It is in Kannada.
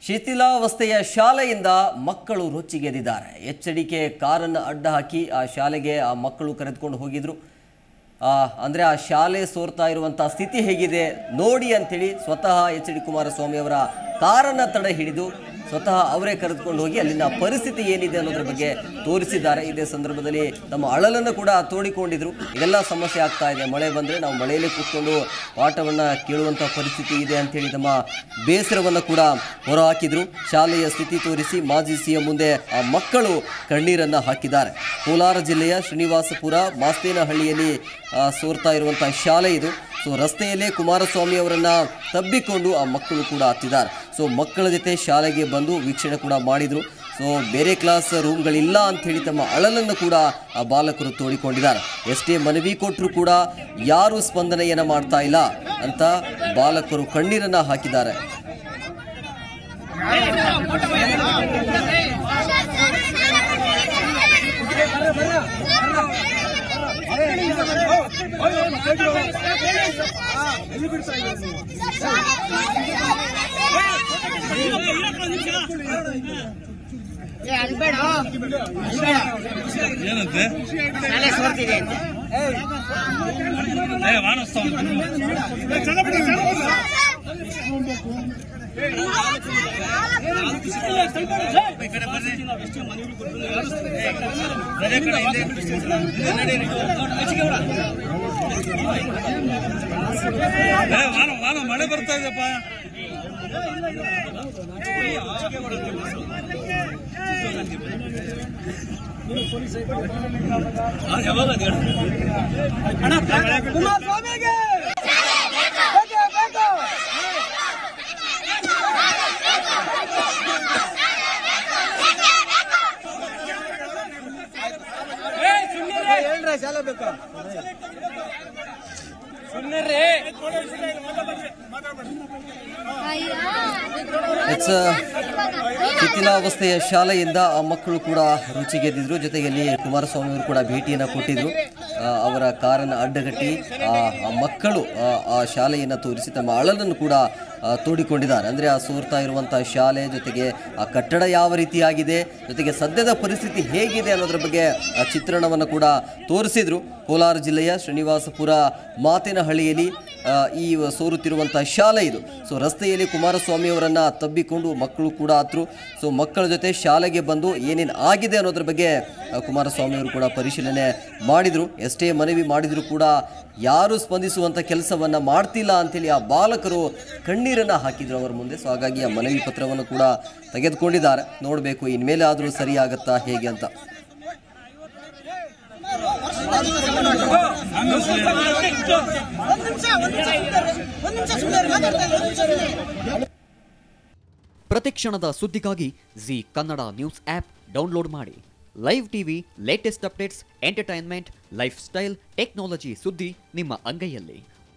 ಶಿಥಿಲಾವಸ್ಥೆಯ ಶಾಲೆಯಿಂದ ಮಕ್ಕಳು ರೊಚ್ಚಿಗೆದ್ದಿದ್ದಾರೆ ಎಚ್ಚರಿಕೆ ಕಾರನ್ನು ಅಡ್ಡ ಹಾಕಿ ಆ ಶಾಲೆಗೆ ಆ ಮಕ್ಕಳು ಕರೆದುಕೊಂಡು ಹೋಗಿದ್ರು ಆ, ಅಂದ್ರೆ ಆ ಶಾಲೆ ಸೋರ್ತಾ ಇರುವಂತಹ ಸ್ಥಿತಿ ಹೇಗಿದೆ ನೋಡಿ ಅಂತೇಳಿ ಸ್ವತಃ ಎಚ್ ಡಿ ಕುಮಾರಸ್ವಾಮಿ ಅವರ ಕಾರನ್ನ ತಡೆ ಹಿಡಿದು ಸ್ವತಃ ಅವರೇ ಕರೆದುಕೊಂಡು ಹೋಗಿ ಅಲ್ಲಿನ ಪರಿಸ್ಥಿತಿ ಏನಿದೆ ಅನ್ನೋದ್ರ ಬಗ್ಗೆ ತೋರಿಸಿದ್ದಾರೆ ಇದೇ ಸಂದರ್ಭದಲ್ಲಿ ತಮ್ಮ ಅಳಲನ್ನು ಕೂಡ ತೋಡಿಕೊಂಡಿದ್ರು ಇದೆಲ್ಲ ಸಮಸ್ಯೆ ಆಗ್ತಾ ಇದೆ ಮಳೆ ಬಂದರೆ ನಾವು ಮಳೆಯಲ್ಲಿ ಕೂತ್ಕೊಂಡು ಪಾಠವನ್ನು ಕೇಳುವಂಥ ಪರಿಸ್ಥಿತಿ ಇದೆ ಅಂತೇಳಿ ತಮ್ಮ ಬೇಸರವನ್ನು ಕೂಡ ಹೊರಹಾಕಿದ್ರು ಶಾಲೆಯ ಸ್ಥಿತಿ ತೋರಿಸಿ ಮಾಜಿ ಸಿಎಂ ಮುಂದೆ ಆ ಮಕ್ಕಳು ಕಣ್ಣೀರನ್ನು ಹಾಕಿದ್ದಾರೆ ಕೋಲಾರ ಜಿಲ್ಲೆಯ ಶ್ರೀನಿವಾಸಪುರ ಮಾಸ್ತೇನಹಳ್ಳಿಯಲ್ಲಿ ಆ, ಸೋರ್ತಾ ಇರುವಂಥ ಶಾಲೆ ಇದು ಸೊ ರಸ್ತೆಯಲ್ಲೇ ಕುಮಾರಸ್ವಾಮಿ ಅವರನ್ನ ತಬ್ಬಿಕೊಂಡು ಆ ಮಕ್ಕಳು ಕೂಡ ಹತ್ತಿದ್ದಾರೆ ಸೊ ಮಕ್ಕಳ ಜೊತೆ ಶಾಲೆಗೆ ಬಂದು ವೀಕ್ಷಣೆ ಕೂಡ ಮಾಡಿದ್ರು ಸೊ ಬೇರೆ ಕ್ಲಾಸ್ ರೂಮ್ಗಳಿಲ್ಲ ಅಂತ ಹೇಳಿ ತಮ್ಮ ಅಳಲನ್ನು ಕೂಡ ಆ ಬಾಲಕರು ತೋಡಿಕೊಂಡಿದ್ದಾರೆ ಎಷ್ಟೇ ಮನವಿ ಕೊಟ್ಟರು ಕೂಡ ಯಾರು ಸ್ಪಂದನೆಯನ್ನ ಮಾಡ್ತಾ ಇಲ್ಲ ಅಂತ ಬಾಲಕರು ಕಣ್ಣೀರನ್ನ ಹಾಕಿದ್ದಾರೆ ಏ ಅಲ್ಬೇಡ ಅಲ್ಬೇಡ ಏನಂತೆ ಶಾಲೆ ಸೋರ್ತಿದೆ ಅಂತ ಏ ವಾನೋತ್ಸವ ಈ ಕಡೆ ಬರ್ರಿ. ಅದೇ ಕಡೆ ಹಿಂದೆ ಹಿಂದೆ ನಡೀರಿ. ಏ, ವಾನ ವಾನ ಮಳೆ ಬರ್ತಾ ಇದೆಯಪ್ಪ ಆ, ಯಾವಾಗ ಅದು ಹೇಳು? ಇಟ್ಸ್ ಶಿಥಿಲಾವಸ್ಥೆಯ ಶಾಲೆಯಿಂದ ಆ ಮಕ್ಕಳು ಕೂಡ ರುಚಿಗೆದ್ದಿದ್ರು ಜೊತೆಗೆ ಅಲ್ಲಿ ಕುಮಾರಸ್ವಾಮಿ ಅವರು ಕೂಡ ಭೇಟಿಯನ್ನು ಕೊಟ್ಟಿದ್ರು ಆ, ಅವರ ಕಾರನ್ನು ಅಡ್ಡಗಟ್ಟಿ ಆ ಆ ಮಕ್ಕಳು ಆ, ಆ ಶಾಲೆಯನ್ನು ತೋರಿಸಿ ತಮ್ಮ ಅಳಲನ್ನು ಕೂಡ ಆ, ತೋಡಿಕೊಂಡಿದ್ದಾರೆ ಅಂದರೆ ಆ ಸೋರ್ತಾ ಇರುವಂಥ ಶಾಲೆ ಜೊತೆಗೆ ಆ ಕಟ್ಟಡ ಯಾವ ರೀತಿಯಾಗಿದೆ ಜೊತೆಗೆ ಸದ್ಯದ ಪರಿಸ್ಥಿತಿ ಹೇಗಿದೆ ಅನ್ನೋದ್ರ ಬಗ್ಗೆ ಆ ಚಿತ್ರಣವನ್ನು ಕೂಡ ತೋರಿಸಿದ್ರು ಕೋಲಾರ ಜಿಲ್ಲೆಯ ಶ್ರೀನಿವಾಸಪುರ ಮಾತಿನಹಳ್ಳಿಯಲ್ಲಿ ಆ, ಈ ಸೋರುತ್ತಿರುವಂಥ ಶಾಲೆ ಇದು ಸೊ ರಸ್ತೆಯಲ್ಲಿ ಕುಮಾರಸ್ವಾಮಿ ಅವರನ್ನ ತಬ್ಬಿಕೊಂಡು ಮಕ್ಕಳು ಕೂಡ ಹತ್ರು ಸೊ ಮಕ್ಕಳ ಜೊತೆ ಶಾಲೆಗೆ ಬಂದು ಏನೇನು ಆಗಿದೆ ಅನ್ನೋದ್ರ ಬಗ್ಗೆ ಆ, ಕುಮಾರಸ್ವಾಮಿ ಅವರು ಕೂಡ ಪರಿಶೀಲನೆ ಮಾಡಿದರು ಎಷ್ಟೇ ಮನವಿ ಮಾಡಿದರೂ ಕೂಡ ಯಾರು ಸ್ಪಂದಿಸುವಂಥ ಕೆಲಸವನ್ನು ಮಾಡ್ತಿಲ್ಲ ಅಂತೇಳಿ ಆ ಬಾಲಕರು ಕಣ್ಣೀರನ್ನು ಹಾಕಿದ್ರು ಅವರ ಮುಂದೆ ಸೊ ಹಾಗಾಗಿ ಆ ಮನವಿ ಪತ್ರವನ್ನು ಕೂಡ ತೆಗೆದುಕೊಂಡಿದ್ದಾರೆ ನೋಡಬೇಕು ಇನ್ಮೇಲೆ ಆದರೂ ಸರಿ ಆಗತ್ತಾ ಹೇಗೆ ಅಂತ ಪ್ರತಿಕ್ಷಣದ ಸುದ್ದಿಗಾಗಿ Zee Kannada news app download ಮಾಡಿ live TV latest updates entertainment lifestyle technology ಸುದ್ದಿ ನಿಮ್ಮ ಅಂಗೈಯಲ್ಲಿ